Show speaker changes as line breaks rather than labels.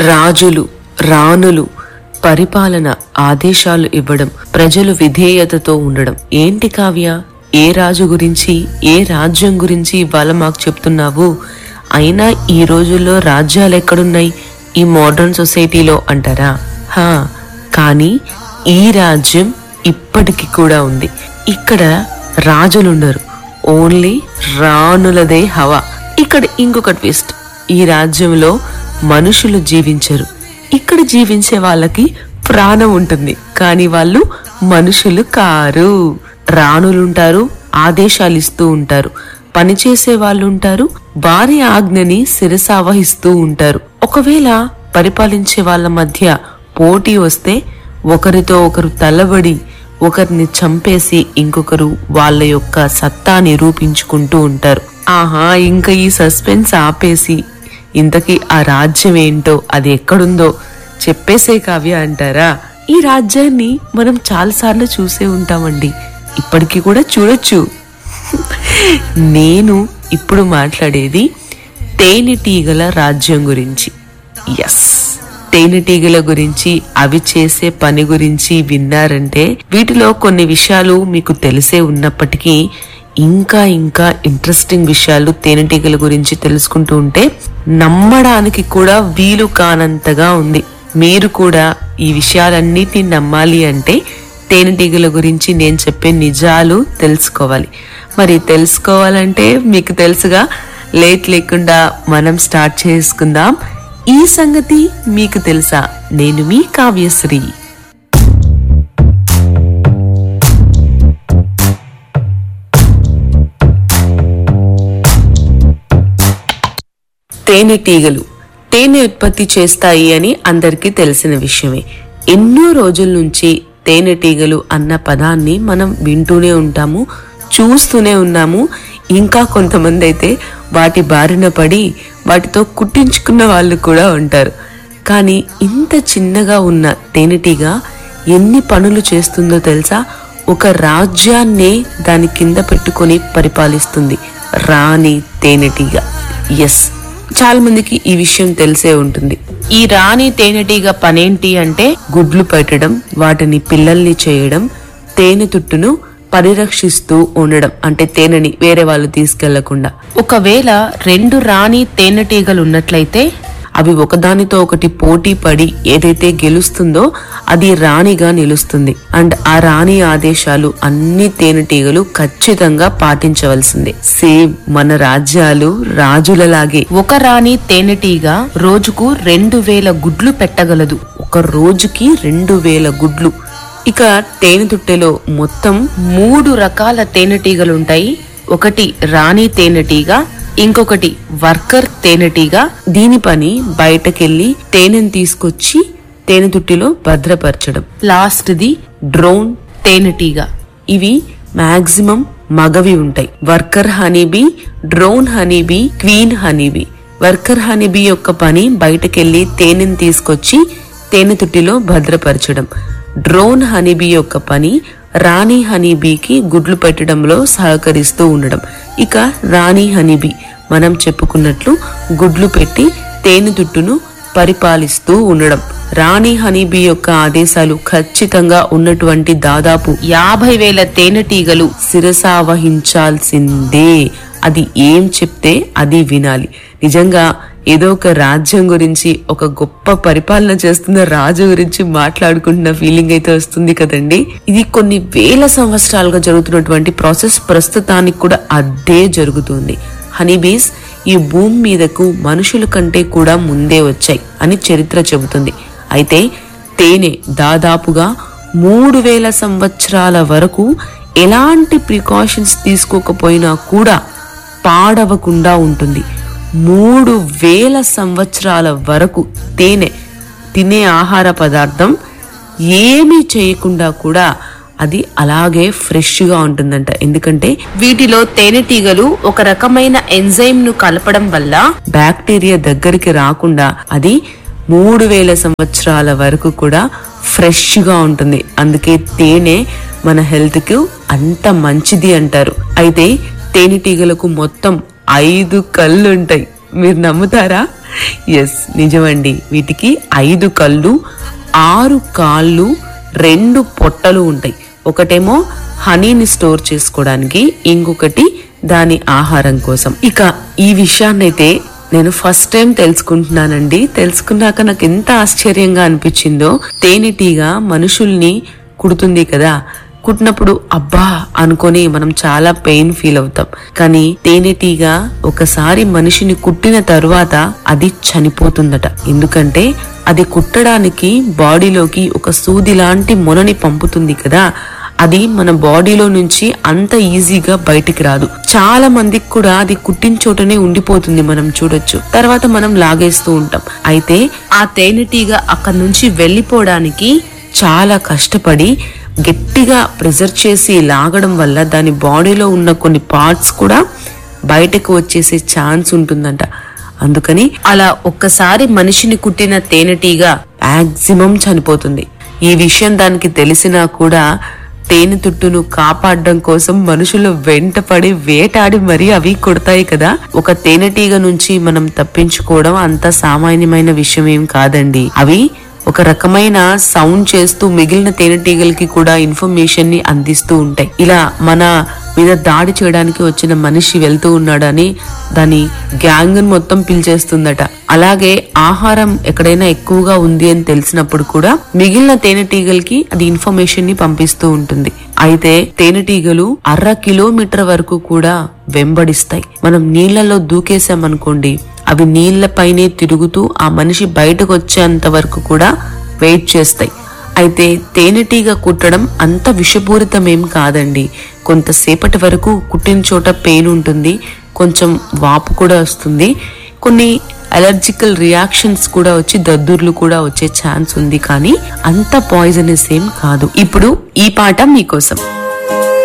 రాజులు రాణులు పరిపాలన ఆదేశాలు ఇవ్వడం ప్రజలు విధేయతతో ఉండడం ఏంటి కావ్య ఏ రాజు గురించి ఏ రాజ్యం గురించి ఇవాళ మాకు చెప్తున్నావు అయినా ఈ రోజుల్లో రాజ్యాలు ఎక్కడున్నాయి ఈ మోడర్న్ సొసైటీలో అంటారా హా కానీ ఈ రాజ్యం ఇప్పటికి కూడా ఉంది ఇక్కడ రాజులుండరు ఓన్లీ రాణులదే హవా ఇక్కడ ఇంకొక ట్విస్ట్ ఈ రాజ్యంలో మనుషులు జీవించరు ఇక్కడ జీవించే వాళ్ళకి ప్రాణం ఉంటుంది కానీ వాళ్ళు మనుషులు కారు రాణులుంటారు ఆదేశాలు ఇస్తూ ఉంటారు పనిచేసే వాళ్ళు ఉంటారు వారి ఆజ్ఞని శిరసావహిస్తూ ఉంటారు ఒకవేళ పరిపాలించే వాళ్ళ మధ్య పోటీ వస్తే ఒకరితో ఒకరు తలబడి ఒకరిని చంపేసి ఇంకొకరు వాళ్ళ యొక్క సత్తా నిరూపించుకుంటూ ఉంటారు ఆహా ఇంకా ఈ సస్పెన్స్ ఆపేసి ఇంతకీ ఆ రాజ్యం ఏంటో అది ఎక్కడుందో చెప్పేసే కావ్య అంటారా ఈ రాజ్యాన్ని మనం చాలాసార్లు చూసే ఉంటామండి ఇప్పటికీ కూడా చూడొచ్చు నేను ఇప్పుడు మాట్లాడేది తేనెటీగల రాజ్యం గురించి ఎస్ తేనెటీగల గురించి అవి చేసే పని గురించి విన్నారంటే వీటిలో కొన్ని విషయాలు మీకు తెలిసే ఉన్నప్పటికీ ఇంకా ఇంకా ఇంట్రెస్టింగ్ విషయాలు తేనెటీగల గురించి తెలుసుకుంటూ ఉంటే నమ్మడానికి కూడా వీలు కానంతగా ఉంది మీరు కూడా ఈ విషయాలన్నిటిని నమ్మాలి అంటే తేనెటీగల గురించి నేను చెప్పే నిజాలు తెలుసుకోవాలి మరి తెలుసుకోవాలంటే మీకు తెలుసుగా లేట్ లేకుండా మనం స్టార్ట్ చేసుకుందాం ఈ సంగతి మీకు తెలుసా నేను మీ కావ్యశ్రీ తేనెటీగలు తేనె ఉత్పత్తి చేస్తాయి అని అందరికీ తెలిసిన విషయమే ఎన్నో రోజుల నుంచి తేనెటీగలు అన్న పదాన్ని మనం వింటూనే ఉంటాము చూస్తూనే ఉన్నాము ఇంకా కొంతమంది అయితే వాటి బారిన పడి వాటితో కుట్టించుకున్న వాళ్ళు కూడా ఉంటారు కానీ ఇంత చిన్నగా ఉన్న తేనెటీగ ఎన్ని పనులు చేస్తుందో తెలుసా ఒక రాజ్యాన్నే దాని కింద పెట్టుకొని పరిపాలిస్తుంది రాణి తేనెటీగ ఎస్ చాలా మందికి ఈ విషయం తెలిసే ఉంటుంది ఈ రాణి తేనెటీగ పనేంటి అంటే గుడ్లు పెట్టడం వాటిని పిల్లల్ని చేయడం తేనె తుట్టును పరిరక్షిస్తూ ఉండడం అంటే తేనెని వేరే వాళ్ళు తీసుకెళ్లకుండా ఒకవేళ రెండు రాణి తేనెటీగలు ఉన్నట్లయితే అవి ఒకదానితో ఒకటి పోటీ పడి ఏదైతే గెలుస్తుందో అది రాణిగా నిలుస్తుంది అండ్ ఆ రాణి ఆదేశాలు అన్ని తేనెటీగలు ఖచ్చితంగా పాటించవలసిందే సేమ్ మన రాజ్యాలు రాజులలాగే ఒక రాణి తేనెటీగ రోజుకు రెండు వేల గుడ్లు పెట్టగలదు ఒక రోజుకి రెండు వేల గుడ్లు ఇక తేనె తుట్టెలో మొత్తం మూడు రకాల తేనెటీగలుంటాయి ఒకటి రాణి తేనెటీగ ఇంకొకటి వర్కర్ తేనెటీగ దీని పని బయటకెళ్లి తేనెను తీసుకొచ్చి తేనె తుట్టిలో భద్రపరచడం లాస్ట్ ది డ్రోన్ తేనెటీగ ఇవి మాక్సిమం మగవి ఉంటాయి worker honeybee drone honeybee queen honeybee worker honeybee యొక్క పని బయటకెళ్లి తేనెను తీసుకొచ్చి తేనె తుట్టిలో భద్రపరచడం డ్రోన్ హనీబీ యొక్క పని రాణి హనీబీకి గుడ్లు పెట్టడంలో సహకరిస్తూ ఉండడం ఇక రాణి హనీబీ మనం చెప్పుకున్నట్లు గుడ్లు పెట్టి తేనె తుట్టును పరిపాలిస్తూ ఉండడం రాణి హనీబీ యొక్క ఆదేశాలు ఖచ్చితంగా ఉన్నటువంటి దాదాపు యాభై వేల తేనెటీగలు శిరసావహించాల్సిందే అది ఏం చెప్తే అది వినాలి నిజంగా ఏదో ఒక రాజ్యం గురించి ఒక గొప్ప పరిపాలన చేస్తున్న రాజు గురించి మాట్లాడుకుంటున్న ఫీలింగ్ అయితే వస్తుంది కదండి ఇది కొన్ని వేల సంవత్సరాలుగా జరుగుతున్నటువంటి ప్రాసెస్ ప్రస్తుతానికి కూడా అదే జరుగుతుంది హనీబీస్ ఈ భూమి మీదకు మనుషుల కంటే కూడా ముందే వచ్చాయి అని చరిత్ర చెబుతుంది అయితే తేనె దాదాపుగా మూడు వేల సంవత్సరాల వరకు ఎలాంటి ప్రికాషన్స్ తీసుకోకపోయినా కూడా పాడవకుండా ఉంటుంది మూడు వేల సంవత్సరాల వరకు తేనె తినే ఆహార పదార్థం ఏమీ చేయకుండా కూడా అది అలాగే ఫ్రెష్ గా ఉంటుందంట ఎందుకంటే వీటిలో తేనెటీగలు ఒక రకమైన ఎంజైమ్ ను కలపడం వల్ల బ్యాక్టీరియా దగ్గరికి రాకుండా అది మూడు వేల సంవత్సరాల వరకు కూడా ఫ్రెష్ గా ఉంటుంది అందుకే తేనె మన హెల్త్ కు అంత మంచిది అంటారు అయితే తేనెటీగలకు మొత్తం ఐదు కళ్ళు ఉంటాయి మీరు నమ్ముతారా ఎస్ నిజమండి వీటికి ఐదు కళ్ళు ఆరు కాళ్ళు రెండు పొట్టలు ఉంటాయి ఒకటేమో హనీని స్టోర్ చేసుకోవడానికి ఇంకొకటి దాని ఆహారం కోసం ఇక ఈ విషయాన్నైతే నేను ఫస్ట్ టైం తెలుసుకుంటున్నానండి తెలుసుకున్నాక నాకు ఎంత ఆశ్చర్యంగా అనిపించిందో తేనెటీగ మనుషుల్ని కుడుతుంది కదా కుట్టినప్పుడు అబ్బా అనుకొని మనం చాలా పెయిన్ ఫీల్ అవుతాం కానీ తేనెటీగ ఒకసారి మనిషిని కుట్టిన తరువాత అది చనిపోతుందట ఎందుకంటే అది కుట్టడానికి బాడీలోకి ఒక సూది లాంటి మొనని పంపుతుంది కదా అది మన బాడీలో నుంచి అంత ఈజీగా బయటికి రాదు చాలా మందికి కూడా అది కుట్టిన చోటనే ఉండిపోతుంది మనం చూడొచ్చు తర్వాత మనం లాగేస్తూ ఉంటాం అయితే ఆ తేనెటీగ అక్కడి నుంచి వెళ్ళిపోవడానికి చాలా కష్టపడి గట్టిగా ప్రెజర్ చేసి లాగడం వల్ల దాని బాడీలో ఉన్న కొన్ని పార్ట్స్ కూడా బయటకు వచ్చేసే ఛాన్స్ ఉంటుందంట అందుకని అలా ఒక్కసారి మనిషిని కుట్టిన తేనెటీగ మాక్సిమం చనిపోతుంది ఈ విషయం దానికి తెలిసినా కూడా తేనె తుట్టును కాపాడడం కోసం మనుషులు వెంటపడి వేటాడి మరీ అవి కొడతాయి కదా ఒక తేనెటీగ నుంచి మనం తప్పించుకోవడం అంత సామాన్యమైన విషయం ఏం కాదండి అవి ఒక రకమైన సౌండ్ చేస్తూ మిగిలిన తేనెటీగలకి కూడా ఇన్ఫర్మేషన్ ని అందిస్తూ ఉంటాయి ఇలా మన మీద దాడి చేయడానికి వచ్చిన మనిషి వెళ్తూ ఉన్నాడని దాని గ్యాంగ్ మొత్తం పిలిచేస్తుందట అలాగే ఆహారం ఎక్కడైనా ఎక్కువగా ఉంది అని తెలిసినప్పుడు కూడా మిగిలిన తేనెటీగలకి అది ఇన్ఫర్మేషన్ ని పంపిస్తూ ఉంటుంది అయితే తేనెటీగలు అర కిలోమీటర్ వరకు కూడా వెంబడిస్తాయి మనం నీళ్లలో దూకేసామనుకోండి అవి నీళ్లపైనే తిరుగుతూ ఆ మనిషి బయటకు వచ్చేంత వరకు కూడా వెయిట్ చేస్తాయి అయితే తేనెటీగ కుట్టడం అంత విషపూరితమేం కాదండి కొంతసేపటి వరకు కుట్టిన చోట పెయిన్ ఉంటుంది కొంచెం వాపు కూడా వస్తుంది కొన్ని అలర్జికల్ రియాక్షన్స్ కూడా వచ్చి దద్దుర్లు కూడా వచ్చే ఛాన్స్ ఉంది కానీ అంత పాయిజనస్ ఏం కాదు ఇప్పుడు ఈ పాట మీకోసం